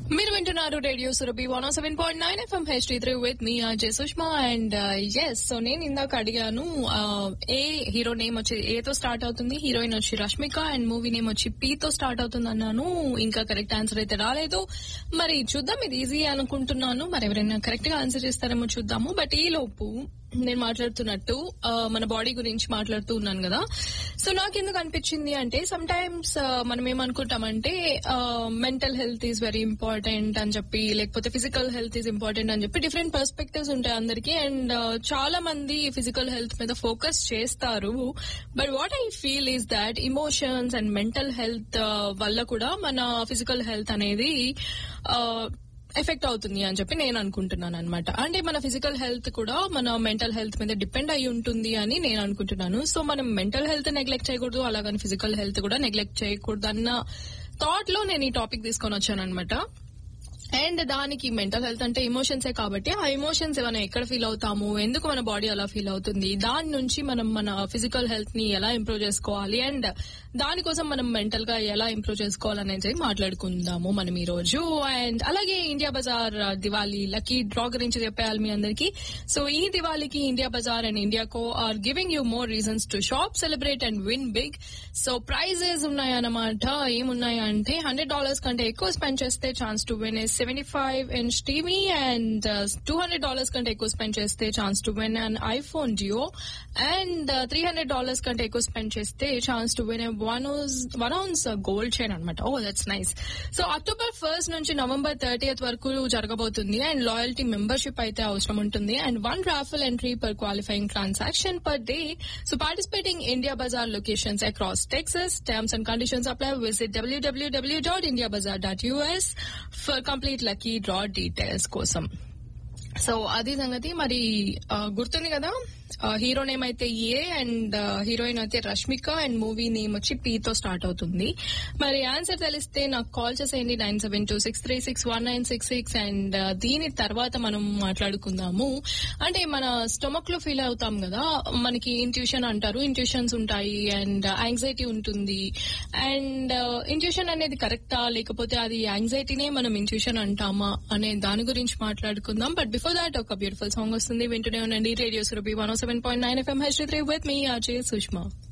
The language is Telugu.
మీరు వింటున్నారు radio Surabhi one seven point nine FM HT three with me Ajay Sushma and yes so నేను ఇందాక అడిగాను uh, ఏ హీరో నేమ్ వచ్చి ఏతో స్టార్ట్ అవుతుంది హీరోయిన్ వచ్చి రష్మిక అండ్ మూవీ నేమ్ వచ్చి పీ తో స్టార్ట్ అవుతుంది అన్నాను ఇంకా కరెక్ట్ ఆన్సర్ అయితే రాలేదు మరి చూద్దాం ఇది ఈజీ అనుకుంటున్నాను మరి ఎవరైనా కరెక్ట్ గా ఆన్సర్ చేస్తారేమో చూద్దాము బట్ ఈ లోపు నేను మాట్లాడుతున్నట్టు ఆ, మన బాడీ గురించి మాట్లాడుతూ ఉన్నాను కదా సో నాకు ఎందుకు అనిపించింది అంటే సమ్ టైమ్స్ మనం ఏమనుకుంటామంటే mental health is very important అని చెప్పి లేకపోతే ఫిజికల్ హెల్త్ ఈజ్ ఇంపార్టెంట్ అని చెప్పి డిఫరెంట్ పర్స్పెక్టివ్స్ ఉంటాయి అందరికి అండ్ చాలా మంది ఫిజికల్ హెల్త్ మీద ఫోకస్ చేస్తారు but what I feel is that emotions and mental health వల్ల కూడా మన ఫిజికల్ హెల్త్ అనేది ఆ, ఎఫెక్ట్ అవుతుంది అని చెప్పి నేను అనుకుంటున్నాను అనమాట అంటే మన ఫిజికల్ హెల్త్ కూడా మన మెంటల్ హెల్త్ మీద డిపెండ్ అయి ఉంటుంది అని నేను అనుకుంటున్నాను సో మనం మెంటల్ హెల్త్ నెగ్లెక్ట్ చేయకూడదు అలాగని ఫిజికల్ హెల్త్ కూడా నెగ్లెక్ట్ చేయకూడదు అన్న థాట్ లో నేను ఈ టాపిక్ తీసుకొని వచ్చాను అనమాట అండ్ దానికి మెంటల్ హెల్త్ అంటే ఎమోషన్సే కాబట్టి ఆ ఎమోషన్స్ మనం ఎక్కడ ఫీల్ అవుతాము ఎందుకు మన బాడీ అలా ఫీల్ అవుతుంది దాని నుంచి మనం మన ఫిజికల్ హెల్త్ ని ఎలా ఇంప్రూవ్ చేసుకోవాలి అండ్ దానికోసం మనం మెంటల్ గా ఎలా ఇంప్రూవ్ చేసుకోవాలనేది మాట్లాడుకుందాము మనం ఈ రోజు అండ్ అలాగే India bazaar Diwali lucky draw గురించి చెప్పేయాలి మీ అందరికి సో ఈ దివాళీకి India bazaar and India co are giving you more reasons to shop celebrate and win big so prizes ఉన్నాయన్నమాట ఏమున్నాయి అంటే హండ్రెడ్ డాలర్స్ కంటే ఎక్కువ స్పెండ్ చేస్తే chance to win seventy five inch TV and two hundred dollars కంటే ఎక్కువ స్పెండ్ చేస్తే chance to win an iPhone Jio and three hundred dollars కంటే ఎక్కువ స్పెండ్ చేస్తే chance to win one one ounce gold chain అనమాట oh that's nice so October first నుంచి నవంబర్ థర్టీఎత్ వరకు జరగబోతుంది అండ్ లాయల్టీ మెంబర్షిప్ అయితే అవసరం ఉంటుంది and one raffle entry per qualifying transaction per day so participating India Bazaar locations across Texas terms and conditions apply visit W W W dot India Bazaar dot US for complete lucky draw details కోసం సో అది సంగతి మరి ఆ, గుర్తుంది కదా హీరో నేమ్ అయితే ఏ అండ్ హీరోయిన్ అయితే రష్మిక అండ్ మూవీ నేమ్ వచ్చి పీ తో స్టార్ట్ అవుతుంది మరి ఆన్సర్ తెలిస్తే నాకు కాల్ చేసేయండి nine seven two six three six one nine six six and దీని తర్వాత మనం మాట్లాడుకుందాము అంటే మన స్టొమక్ లో ఫీల్ అవుతాం కదా మనకి ఇంట్యూషన్ అంటారు ఇంట్యూషన్స్ ఉంటాయి అండ్ యాంగ్జైటీ ఉంటుంది అండ్ ఇంట్యూషన్ అనేది కరెక్టా లేకపోతే అది యాంగ్జైటీనే మనం ఇంట్యూషన్ అంటామా అనే దాని గురించి మాట్లాడుకుందాం బట్ బిఫోర్ దాట్ ఒక బ్యూటిఫుల్ సాంగ్ వస్తుంది వింటూనే ఉండండి radio Surabhi one seven point nine FM H three with me RJ Sushma